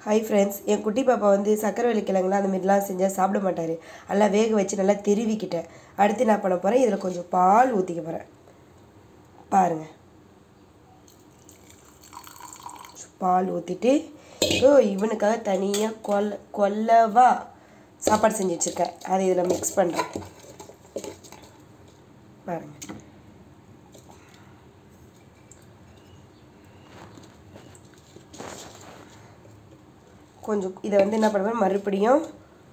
hi friends என் குட்டி பாப்பா வந்து சக்கரவள்ளி கிழங்குலாம் அந்த மாதிரிலாம் செஞ்சால் சாப்பிட மாட்டார் நல்லா வேக வச்சு நல்லா திருவிக்கிட்டேன் அடுத்து என்ன பண்ண போகிறேன் இதில் கொஞ்சம் பால் ஊற்றிக்க போகிறேன் பாருங்கள் பால் ஊற்றிட்டு ஓ இவனுக்காக தனியாக கொல்ல கொல்லவா சாப்பாடு செஞ்சு வச்சுருக்கேன் அதை இதில் மிக்ஸ் பண்ணுறேன் பாருங்கள் கொஞ்சம் இதை வந்து என்ன பண்ணுவேன் மறுபடியும்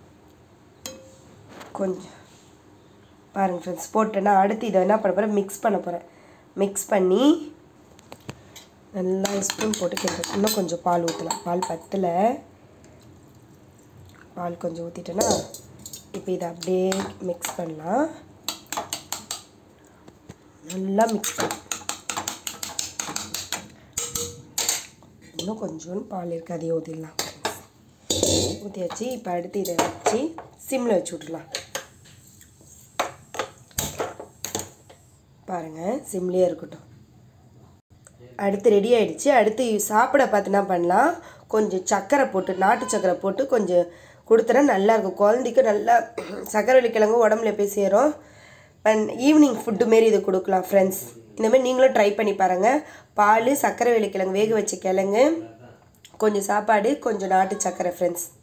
கொஞ்சம் பாருங்கள் ஃப்ரெண்ட்ஸ் போட்டேன்னா அடுத்து இதை என்ன பண்ண போகிறேன் மிக்ஸ் பண்ண போகிறேன் மிக்ஸ் பண்ணி நல்லா ஸ்பூன் போட்டு கிண்டுறேன் இன்னும் கொஞ்சம் பால் ஊற்றலாம் பால் பத்தில் பால் கொஞ்சம் ஊற்றிட்டேன்னா இப்போ இதை அப்படியே மிக்ஸ் பண்ணலாம் நல்லா மிக்ஸ் பண்ண இன்னும் கொஞ்சோண்டு பால் இருக்குது அதையும் ஊற்றிடலாம் ஊற்றியாச்சு இப்போ அடுத்து இதை வச்சு சிம்மில் வச்சு விட்றலாம் பாருங்கள் சிம்லேயே இருக்கட்டும் அடுத்து ரெடி ஆயிடுச்சு அடுத்து சாப்பிட பார்த்து என்ன பண்ணலாம் கொஞ்சம் சர்க்கரை போட்டு நாட்டு சர்க்கரை போட்டு கொஞ்சம் கொடுத்தனா நல்லாயிருக்கும் குழந்தைக்கு நல்லா சக்கரவள்ளி கிழங்கு உடம்புல போய் சேரும் ஈவினிங் ஃபுட்டு மாரி இது கொடுக்கலாம் ஃப்ரெண்ட்ஸ் இந்தமாதிரி நீங்களும் ட்ரை பண்ணி பாருங்கள் பால் சக்கரை கிழங்கு வேக வச்ச கிழங்கு கொஞ்சம் சாப்பாடு கொஞ்சம் நாட்டு சக்கரை ஃப்ரெண்ட்ஸ்